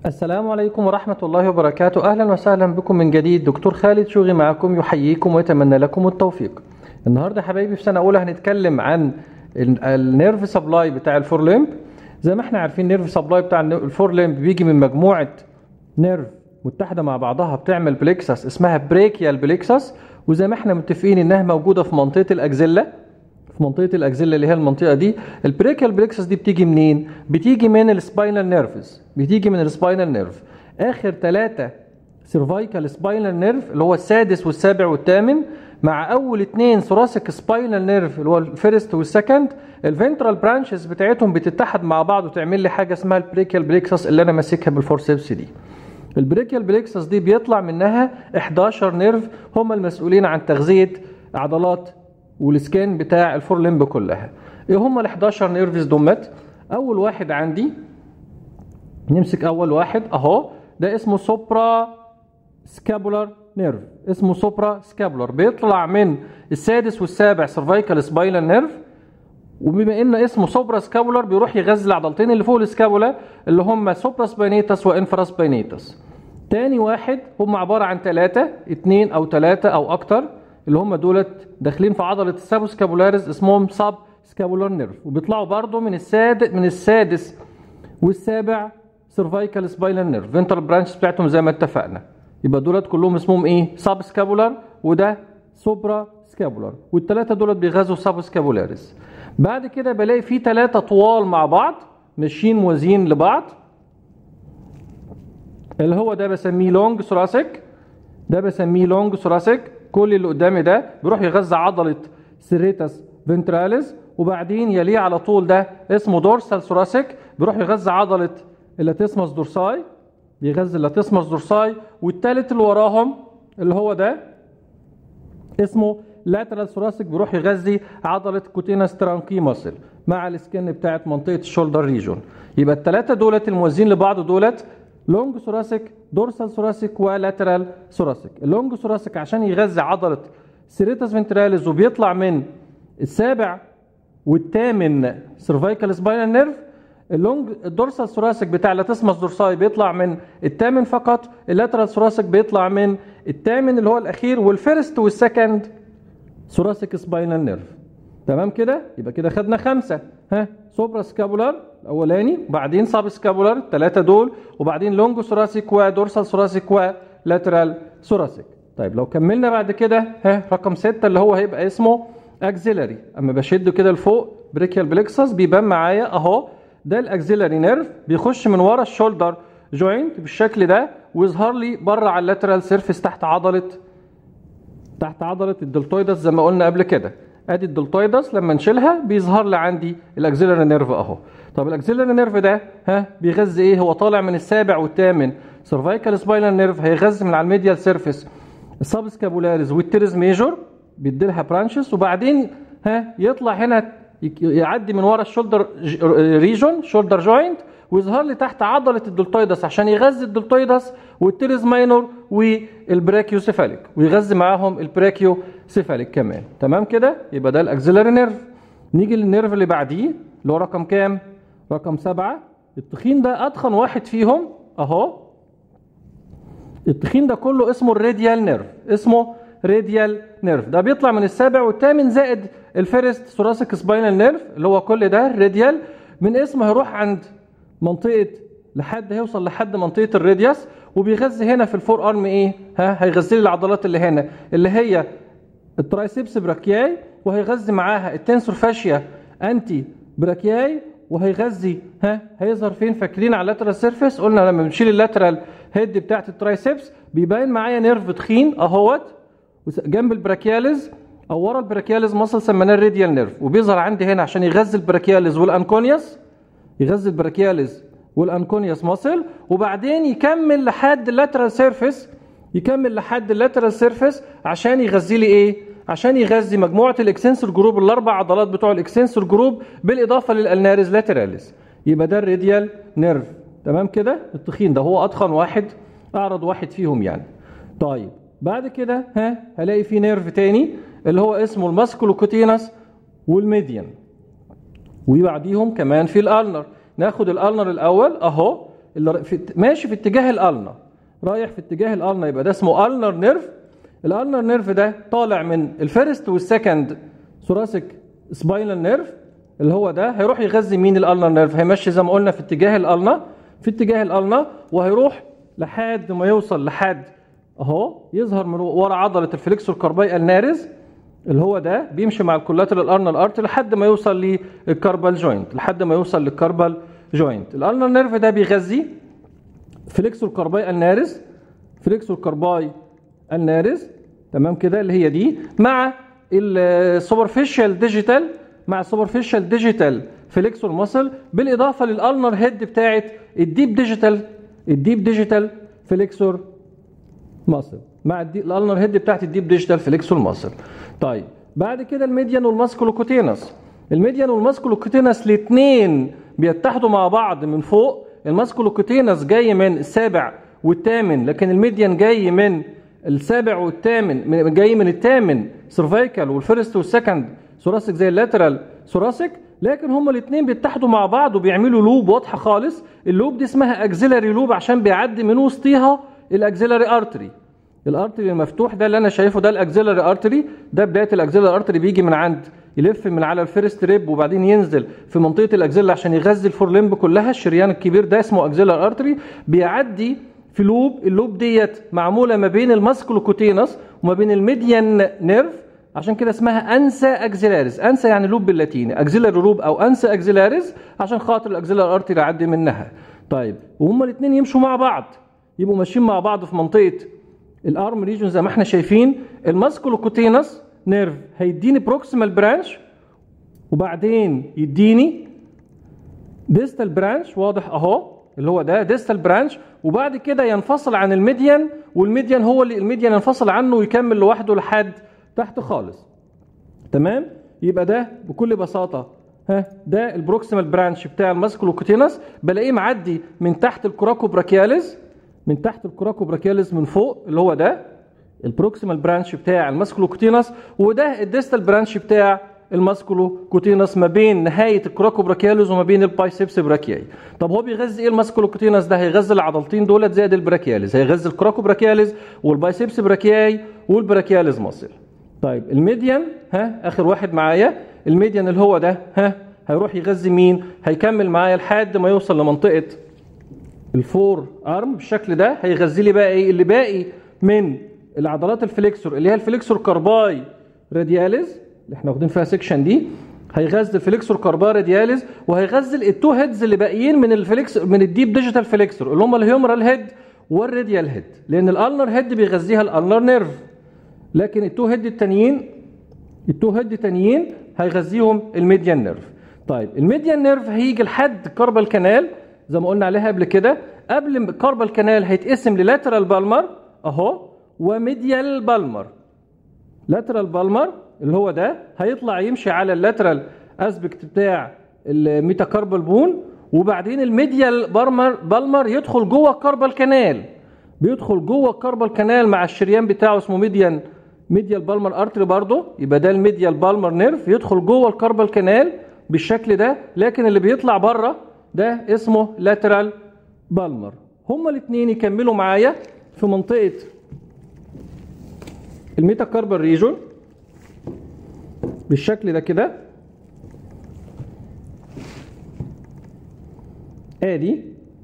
السلام عليكم ورحمة الله وبركاته أهلا وسهلا بكم من جديد دكتور خالد شوغي معكم يحييكم ويتمنى لكم التوفيق النهاردة يا حبايبي في سنة أولى هنتكلم عن ال- النيرف سبلاي بتاع الفور ليمب زي ما احنا عارفين النيرف سبلاي بتاع الن- الفور ليمب بيجي من مجموعة نيرف متحدة مع بعضها بتعمل بليكسس اسمها بريكيال بليكسس وزي ما احنا متفقين انها موجودة في منطقة الأجزلة في منطقه الاجزله اللي هي المنطقه دي البريكال بريكسس دي بتيجي منين بتيجي من السباينال نيرفز بتيجي من السباينال نيرف اخر ثلاثه سيرفايكال سباينال نيرف اللي هو السادس والسابع والثامن مع اول اثنين ثوراسيك سباينال نيرف اللي هو الفيرست والسكند الفنترال برانشز بتاعتهم بتتحد مع بعض وتعمل لي حاجه اسمها البريكال بريكسس اللي انا ماسكها بالفورسيبس دي البريكيال بليكسس دي بيطلع منها 11 نيرف هم المسؤولين عن تغذيه عضلات والسكان بتاع الفور لمب كلها ايه هم ال 11 نيرفز دمت اول واحد عندي نمسك اول واحد اهو ده اسمه سوبرا سكابولار نيرف اسمه سوبرا سكابولار بيطلع من السادس والسابع سيرفايكال سباينال نيرف وبما ان اسمه سوبرا سكابولار بيروح يغذي العضلتين اللي فوق السكابولا اللي هم سوبرا سباينيتس وانفرا سباينيتس تاني واحد هم عبارة عن ثلاثة اتنين او ثلاثة او اكتر اللي هم دولت داخلين في عضلة السابو سكابولاريس اسمهم ساب سكابولار نيرف وبيطلعوا برضو من السادس من السادس والسابع سيرفايكال سباينال نيرف فينترال برانش بتاعتهم زي ما اتفقنا يبقى دولت كلهم اسمهم ايه ساب سكابولار وده سوبرا سكابولار والثلاثه دولت بيغذوا ساب سكابولاريس بعد كده بلاقي في ثلاثه طوال مع بعض ماشيين موازيين لبعض اللي هو ده بسميه لونج ثوراسيك ده بسميه لونج ثوراسيك كل اللي قدامي ده بيروح يغذى عضله سيريتاس فنتراليس وبعدين يليه على طول ده اسمه دورسال ثوراسيك بيروح يغذى عضله اللاتيسماس دورساي بيغذي اللاتيسماس دورساي والتالت اللي وراهم اللي هو ده اسمه لاترال ثوراسيك بيروح يغذي عضله كوتيناس ترانكي ماسل مع السكن بتاعت منطقه الشولدر ريجون يبقى الثلاثه دولت الموازين لبعض دولت لونج ثوراسيك دورسال ثوراسيك ولاترال ثوراسيك اللونج ثوراسيك عشان يغذي عضله سيريتاس فنتراليز وبيطلع من السابع والثامن سيرفايكال سباينال نيرف اللونج الدورسال ثوراسيك بتاع اللاتيسماس دورساي بيطلع من الثامن فقط اللاترال ثوراسيك بيطلع من الثامن اللي هو الاخير والفيرست والسكند ثوراسيك سباينال نيرف تمام كده يبقى كده خدنا خمسه ها سوبرا سكابولار الاولاني وبعدين ساب سكابولار الثلاثه دول وبعدين لونج ثوراسيك ودورسال ثوراسيك ولاترال ثوراسيك طيب لو كملنا بعد كده ها رقم ستة اللي هو هيبقى اسمه اكزيلاري اما بشده كده لفوق بريكيال بليكسس بيبان معايا اهو ده الاكزيلاري نيرف بيخش من ورا الشولدر جوينت بالشكل ده ويظهر لي بره على اللاترال سيرفيس تحت عضله تحت عضله الدلتويدس زي ما قلنا قبل كده ادي الدلتويدس لما نشيلها بيظهر لي عندي الاكزيلاري نيرف اهو طب الاكزيلاري نيرف ده ها بيغذي ايه هو طالع من السابع والثامن سيرفايكال سباينال نيرف هيغذي من على الميديال سيرفيس السابسكابولاريز والتيرز ميجور بيدي لها برانشز وبعدين ها يطلع هنا يك- يعدي من ورا الشولدر ج- ريجون شولدر جوينت ويظهر لي تحت عضله الدلتويدس عشان يغذي الدلتويدس والتيرز ماينور والبراكيوسيفاليك ويغذي معاهم البراكيوسيفاليك كمان تمام كده يبقى ده الاكزيلاري نيرف نيجي للنيرف اللي بعديه اللي هو رقم كام رقم سبعة التخين ده اتخن واحد فيهم اهو التخين ده كله اسمه الراديال نيرف اسمه راديال نيرف ده بيطلع من السابع والثامن زائد الفيرست ثوراسيك سباينال نيرف اللي هو كل ده الراديال من اسمه هيروح عند منطقه لحد هيوصل لحد منطقه الراديوس وبيغذي هنا في الفور ارم ايه ها هيغذي لي العضلات اللي هنا اللي هي الترايسبس براكياي وهيغذي معاها التنسور فاشيا انتي براكياي وهيغذي ها هيظهر فين فاكرين على اللاترال سيرفيس قلنا لما بنشيل اللاترال هيد بتاعت الترايسبس بيبين معايا نيرف تخين اهوت وس- جنب البراكياليز او ورا البراكياليز مصل سميناه الراديال نيرف وبيظهر عندي هنا عشان يغذي البراكياليز والانكونيوس يغذي البراكياليز والانكونيوس ماسل وبعدين يكمل لحد اللاترال سيرفيس يكمل لحد اللاترال سيرفيس عشان يغذي لي ايه عشان يغذي مجموعه الاكسنسور جروب الاربع عضلات بتوع الاكسنسور جروب بالاضافه للالناريز لاتراليز يبقى ده الراديال نيرف تمام كده التخين ده هو اتخن واحد اعرض واحد فيهم يعني طيب بعد كده ها هلاقي في نيرف تاني اللي هو اسمه الماسكولوكوتينس والميديان وبعديهم كمان في الالنر ناخد الالنر الاول اهو اللي في ماشي في اتجاه الالنا رايح في اتجاه الالنا يبقى ده اسمه النر نيرف الالنر نيرف ده طالع من الفيرست والسكند ثوراسيك سباينال نيرف اللي هو ده هيروح يغذي مين الالنر نيرف هيمشي زي ما قلنا في اتجاه الالنا في اتجاه الالنا وهيروح لحد ما يوصل لحد اهو يظهر من ورا عضله الفليكسور كارباي النارز اللي هو ده بيمشي مع الكولاترال ارنال ارت لحد ما يوصل للكاربال جوينت لحد ما يوصل للكاربال جوينت الالنر نيرف ده بيغذي فليكسور كارباي النارز فليكسور كارباي النارز تمام كده اللي هي دي مع السوبرفيشال ديجيتال مع السوبرفيشال ديجيتال فليكسور ماسل بالاضافه للالنر هيد بتاعه الديب ديجيتال الديب ديجيتال فليكسور ماسل مع الالنر هيد بتاعت الديب ديجيتال فليكسور ماسل طيب بعد كده الميديان والماسكولوكوتينس الميديان والماسكولوكوتينس الاثنين بيتحدوا مع بعض من فوق الماسكولوكوتينس جاي من السابع والثامن لكن الميديان جاي من السابع والثامن جاي من الثامن سيرفايكال والفيرست والسكند ثوراسيك زي اللاترال ثوراسيك لكن هما الاثنين بيتحدوا مع بعض وبيعملوا لوب واضحه خالص اللوب دي اسمها اكزيلاري لوب عشان بيعدي من وسطيها الاكزيلاري ارتري الارتري المفتوح ده اللي انا شايفه ده الاكزيلاري ارتري ده بدايه الاكزيلاري ارتري بيجي من عند يلف من على الفيرست ريب وبعدين ينزل في منطقه الاكزيلا عشان يغذي الفور لمب كلها الشريان الكبير ده اسمه اكزيلاري ارتري بيعدي في لوب اللوب ديت معموله ما بين الماسكولوكوتينس وما بين الميديان نيرف عشان كده اسمها انسا اكزيلاريز انسا يعني لوب باللاتيني اكزيلاري لوب او انسا اكزيلاريز عشان خاطر الاكزيلاري ارتري يعدي منها طيب وهما الاثنين يمشوا مع بعض يبقوا ماشيين مع بعض في منطقه الارم ريجون زي ما احنا شايفين الماسكولوكوتينس نيرف هيديني بروكسيمال برانش وبعدين يديني ديستال برانش واضح اهو اللي هو ده ديستال برانش وبعد كده ينفصل عن الميديان والميديان هو اللي الميديان ينفصل عنه ويكمل لوحده لحد تحت خالص تمام يبقى ده بكل بساطه ها ده البروكسيمال برانش بتاع الماسكولوكوتينس بلاقيه معدي من تحت الكوراكو براكياليز من تحت الكوراكو براكياليز من فوق اللي هو ده البروكسيمال برانش بتاع الماسكولوكوتينس وده الديستال برانش بتاع الماسكولوكوتينس ما بين نهايه الكوراكو براكياليز وما بين البايسبس براكياي طب هو بيغذي ايه الماسكولوكوتينس ده هيغذي العضلتين دولت زائد البراكياليز هيغذي الكوراكو براكياليز والبايسبس براكياي والبراكياليز ماسل طيب الميديان ها اخر واحد معايا الميديان اللي هو ده ها هيروح يغذي مين هيكمل معايا لحد ما يوصل لمنطقه الفور ارم بالشكل ده هيغذي لي بقى ايه اللي باقي من العضلات الفليكسور اللي هي الفليكسور كارباي رادياليز اللي احنا واخدين فيها سيكشن دي هيغذي الفليكسور كارباي رادياليز وهيغذي التو هيدز اللي باقيين من الفليكس من الديب ديجيتال فليكسور اللي هم الهيومرال هيد والراديال هيد لان الالنر هيد بيغذيها الالنر نيرف لكن التو هيد التانيين التو هيد التانيين هيغذيهم الميديان نيرف طيب الميديان نيرف هيجي لحد كاربال كانال زي ما قلنا عليها قبل كده قبل كاربال كانال هيتقسم للاترال بالمر اهو وميديال بالمر لاترال بالمر اللي هو ده هيطلع يمشي على اللاترال اسبكت بتاع الميتاكاربال بون وبعدين الميديال بالمر بالمر يدخل جوه الكاربال كانال بيدخل جوه الكاربال كانال مع الشريان بتاعه اسمه ميديان ميديال بالمر ارتري برضه يبقى ده الميديال بالمر نيرف يدخل جوه الكاربال كانال بالشكل ده لكن اللي بيطلع بره ده اسمه لاترال بالمر هما الاثنين يكملوا معايا في منطقه الميتاكاربال ريجون بالشكل ده كده ادي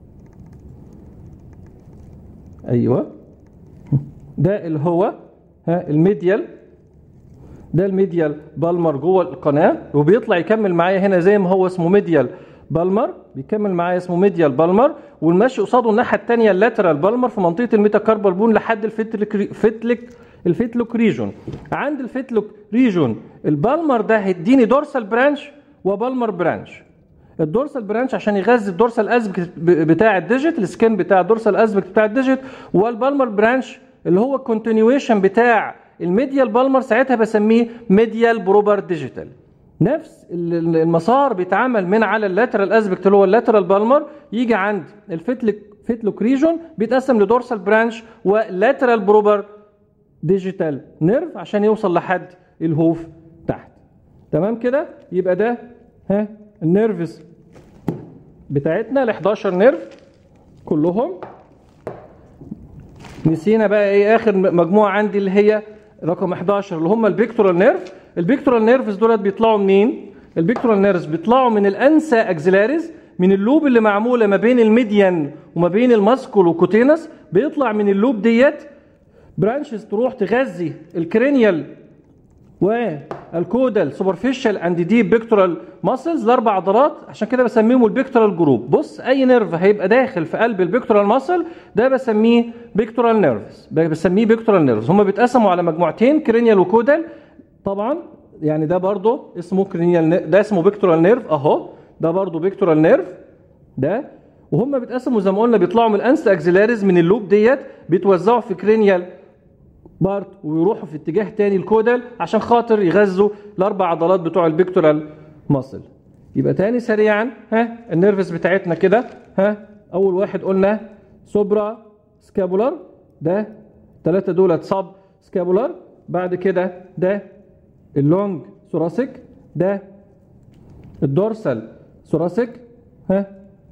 ايوه ده اللي هو ها الميديال ده الميديال بالمر جوه القناه وبيطلع يكمل معايا هنا زي ما هو اسمه ميديال بالمر بيكمل معايا اسمه ميديال بالمر والماشي قصاده الناحيه الثانيه اللاترال بالمر في منطقه الميتاكاربال بون لحد الفتلك فتلك الفيتلوك ريجون عند الفيتلوك ريجون البالمر ده هيديني دورسال برانش وبالمر برانش الدورسال برانش عشان يغذي الدورسال اسبكت بتاع الديجيت السكين بتاع الدورسال اسبكت بتاع الديجيت والبالمر برانش اللي هو الكونتينيويشن بتاع الميديال بالمر ساعتها بسميه ميديال بروبر ديجيتال نفس المسار بيتعمل من على اللاترال اسبكت اللي هو اللاترال بالمر يجي عند الفيتلك فيتلوك ريجون بيتقسم لدورسال برانش ولاترال بروبر ديجيتال نيرف عشان يوصل لحد الهوف تحت تمام كده يبقى ده ها النيرفز بتاعتنا ال 11 نيرف كلهم نسينا بقى ايه اخر مجموعه عندي اللي هي رقم 11 اللي هم البيكتورال نيرف البيكتورال نيرفز دولت بيطلعوا منين البيكتورال نيرفز بيطلعوا من الانسا اكزيلاريز من اللوب اللي معموله ما بين الميديان وما بين الماسكول وكوتينس بيطلع من اللوب ديت برانشز تروح تغذي الكرينيال والكودال سوبرفيشال اند ديب بيكتورال ماسلز الاربع عضلات عشان كده بسميهم البيكتورال جروب بص اي نيرف هيبقى داخل في قلب البيكتورال ماسل ده بسميه بيكتورال نيرفز بسميه بيكتورال نيرفز هم بيتقسموا على مجموعتين كرينيال وكودال طبعا يعني ده برضه اسمه كرينيال ده اسمه بيكتورال نيرف اهو ده برضه بيكتورال نيرف ده وهم بيتقسموا زي ما قلنا بيطلعوا من الانس اكزيلاريز من اللوب ديت بيتوزعوا في كرينيال بارت ويروحوا في اتجاه تاني الكودال عشان خاطر يغذوا الاربع عضلات بتوع البيكتورال ماسل يبقى تاني سريعا ها النيرفز بتاعتنا كده ها اول واحد قلنا سوبرا سكابولار ده ثلاثه دولت سب سكابولار بعد كده ده اللونج ثوراسيك ده الدورسال ثوراسيك ها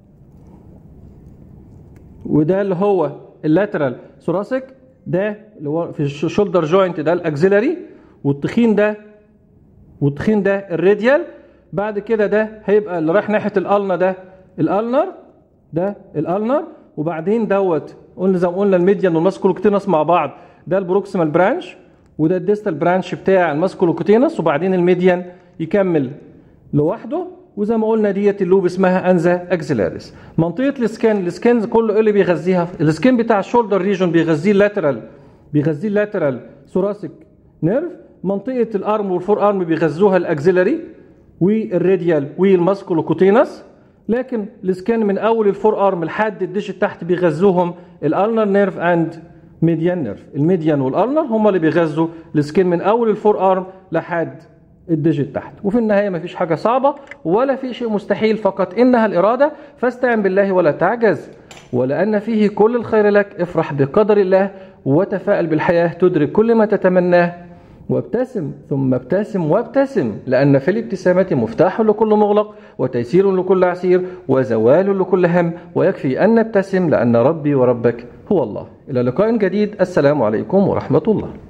وده اللي هو اللاترال ثوراسيك ده اللي هو في الشولدر جوينت ده الاكزيلاري والتخين ده والتخين ده الراديال بعد كده ده هيبقى اللي رايح ناحيه الالنا ده الالنر ده الالنر وبعدين دوت قلنا زي ما قلنا الميديان والماسكولوكتينس مع بعض ده البروكسيمال برانش وده الديستال برانش بتاع الماسكولوكتينس وبعدين الميديان يكمل لوحده وزي ما قلنا ديت اللوب اسمها انزا اكزيلاريس منطقه السكان السكان كله ايه اللي بيغذيها السكان بتاع الشولدر ريجون بيغذيه اللاترال بيغذيه اللاترال ثوراسيك نيرف منطقه الارم والفور ارم بيغذوها الاكزيلاري والراديال والماسكولوكوتينس لكن السكان من اول الفور ارم لحد الديش تحت بيغذوهم الالنر نيرف اند ميديان نيرف الميديان والالنر هم اللي بيغذوا السكين من اول الفور ارم لحد الديجيت تحت وفي النهاية مفيش حاجة صعبة ولا في شيء مستحيل فقط إنها الإرادة فاستعن بالله ولا تعجز ولأن فيه كل الخير لك افرح بقدر الله وتفائل بالحياة تدرك كل ما تتمناه وابتسم ثم ابتسم وابتسم لأن في الابتسامة مفتاح لكل مغلق وتيسير لكل عسير وزوال لكل هم ويكفي أن نبتسم لأن ربي وربك هو الله إلى لقاء جديد السلام عليكم ورحمة الله